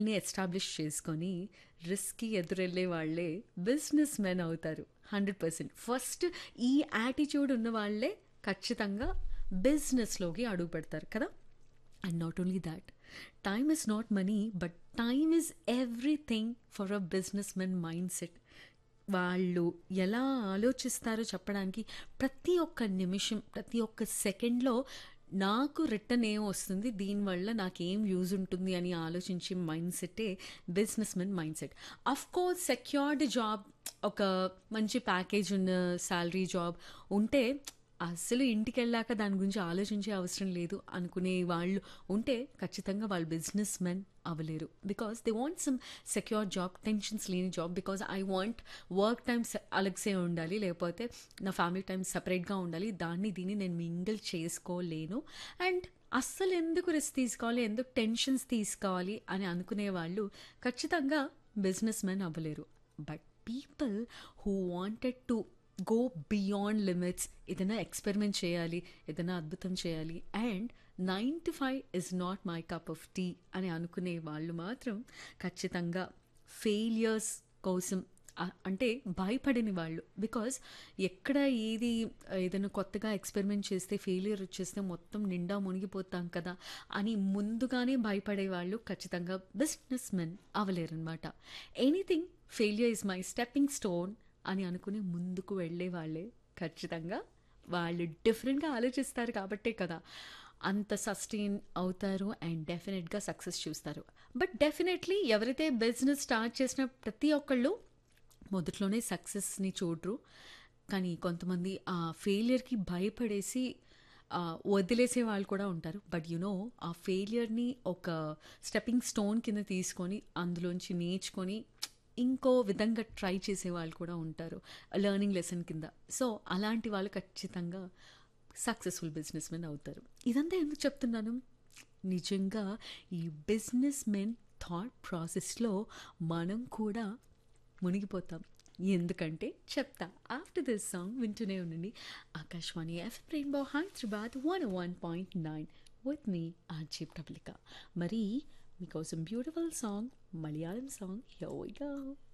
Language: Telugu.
ని ఎస్టాబ్లిష్ చేసుకొని రిస్క్‌కి ఎదురెళ్ళే వాళ్ళే బిజినెస్ మెన్ అవుతారు. 100% ఫస్ట్ ఈ యాటిట్యూడ్ ఉన్న వాళ్ళే ఖచ్చితంగా బిజినెస్‌లోకి అడుగుపెడతారు కదా! And not only that time is not money but time is everything for a business men mind set. వాళ్ళు ఎలా ఆలోచిస్తారో చెప్పడానికి ప్రతి ఒక్క నిమిషం, ప్రతి ఒక్క సెకండ్‌లో నాకు రిటర్న్ ఏం వస్తుంది? దీనివల్ల నాకేం యూజ్ ఉంటుంది అని ఆలోచించే మైండ్ సెట్టే business men mind set. Of course secured job ఒక మంచి ప్యాకేజ్ ఉన్న సాలరీ జాబ్ ఉంటే అస్సలు ఇంటికెళ్ళాక దాని గురించి ఆలోచించే అవసరం లేదు అనుకునే వాళ్ళు ఉంటే ఖచ్చితంగా వాళ్ళు బిజినెస్ మెన్ అవ్వలేరు. Because they want some secure job, tensions లేని job because I want work time సె అలగ్సే ఉండాలి. లేకపోతే నా ఫ్యామిలీ టైమ్ సెపరేట్‌గా ఉండాలి. దాన్ని దీన్ని నేను మింగిల్ చేసుకోలేను. అండ్ అస్సలు ఎందుకు రిస్క్ తీసుకోవాలి? ఎందుకు టెన్షన్స్ తీసుకోవాలి? అని అనుకునే వాళ్ళు ఖచ్చితంగా బిజినెస్ మెన్ అవ్వలేరు. But people who wanted to go beyond limits ఏదైనా ఎక్స్‌పెరిమెంట్ చేయాలి, ఏదైనా అద్భుతం చేయాలి and 9-5 is not my cup of tea అని అనుకునే వాళ్ళు మాత్రం ఖచ్చితంగా ఫెయిల్యూర్స్ కోసం ఆహ్, అంటే భయపడని వాళ్ళు. బికాస్ ఎక్కడ ఏది ఏదైనా కొత్తగా ఎక్స్‌పెరిమెంట్ చేస్తే ఫెయిల్యూర్ వచ్చేస్తే మొత్తం నిండా మునిగిపోతాం కదా! అని ముందుగానే భయపడే వాళ్ళు ఖచ్చితంగా బిజినెస్ మెన్ అవ్వలేరనమాట. Anything failure is my stepping stone అని అనుకుని ముందుకు వెళ్ళే వాళ్ళే ఖచ్చితంగా వాళ్ళు డిఫరెంట్‌గా ఆలోచిస్తారు కాబట్టే కదా! అంత సస్టెయిన్ అవుతారు అండ్ డెఫినిట్‌గా సక్సెస్ చూస్తారు. బట్ డెఫినెట్‌లీ ఎవరైతే బిజినెస్ స్టార్ట్ చేసిన ప్రతి ఒక్కళ్ళు మొదట్లోనే సక్సెస్‌ని చూడరు. కానీ కొంతమంది ఆ ఫెయిల్యూర్‌కి భయపడేసి ఆహ్, వదిలేసే వాళ్ళు కూడా ఉంటారు. బట్ యూ నో ఆ ఫెయిల్యూర్‌ని ఒక స్టెప్పింగ్ స్టోన్ కింద తీసుకొని అందులోంచి నేర్చుకొని ఇంకో విధంగా ట్రై చేసేవాళ్ళు కూడా ఉంటారు. లెర్నింగ్ లెసన్ కింద. సో, అలాంటి వాళ్ళు ఖచ్చితంగా సక్సెస్‌ఫుల్ బిజినెస్ మెన్ అవుతారు. ఇదంతా ఎందుకు చెప్తున్నాను? నిజంగా ఈ బిజినెస్ మెన్ థాట్ ప్రాసెస్‌లో మనం కూడా మునిగిపోతాం. ఎందుకంటే చెప్తా. ఆఫ్టర్ దిస్ సాంగ్ వింటూనే ఉండండి. Akashvani FM rainbow Hyderabad 101.9 with మీ ఆర్‌జే ప్రబలిక. మరి మీకోసం beautiful song Malayalam song here we go.